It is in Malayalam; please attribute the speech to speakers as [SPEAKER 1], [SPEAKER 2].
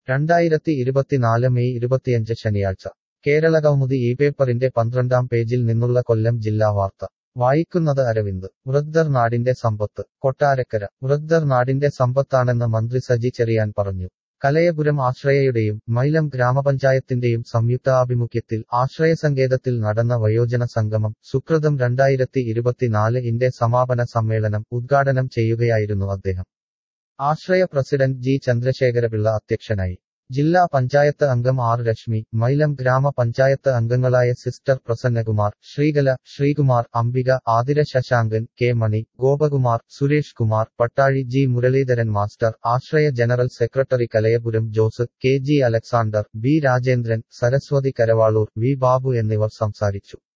[SPEAKER 1] രണ്ടായിരത്തി ഇരുപത്തിനാല് മെയ് ഇരുപത്തിയഞ്ച് ശനിയാഴ്ച കേരളകൗമുദി ഈ പേപ്പറിന്റെ പന്ത്രണ്ടാം പേജിൽ നിന്നുള്ള കൊല്ലം ജില്ലാ വാർത്ത വായിക്കുന്നത് അരവിന്ദ് വൃദ്ധർ നാടിന്റെ സമ്പത്ത് കൊട്ടാരക്കര വൃദ്ധർ നാടിന്റെ സമ്പത്താണെന്ന് മന്ത്രി സജി ചെറിയാൻ പറഞ്ഞു കലയപുരം ആശ്രയയുടെയും മൈലം ഗ്രാമപഞ്ചായത്തിന്റെയും സംയുക്താഭിമുഖ്യത്തിൽ ആശ്രയസങ്കേതത്തിൽ നടന്ന വയോജന സംഗമം സുകൃതം രണ്ടായിരത്തി ഇരുപത്തിനാല് ഇന്റെ സമാപന സമ്മേളനം ഉദ്ഘാടനം ചെയ്യുകയായിരുന്നു അദ്ദേഹം ആശ്രയ പ്രസിഡന്റ് ജി ചന്ദ്രശേഖരപിള്ള അധ്യക്ഷനായി ജില്ലാ പഞ്ചായത്ത് അംഗം ആർ രശ്മി മൈലം ഗ്രാമപഞ്ചായത്ത് അംഗങ്ങളായ sister Prasannakumar Sreekala Sreekumar Ambika Athira Sasankan K Mani Gopakumar Suresh Kumar Pattazhi G Muraleedharan master Ashraya general secretary Kalayapuram Jose K G Alexander B Rajendran Saraswathi Karavaloor V Babu എന്നിവർ സംസാരിച്ചു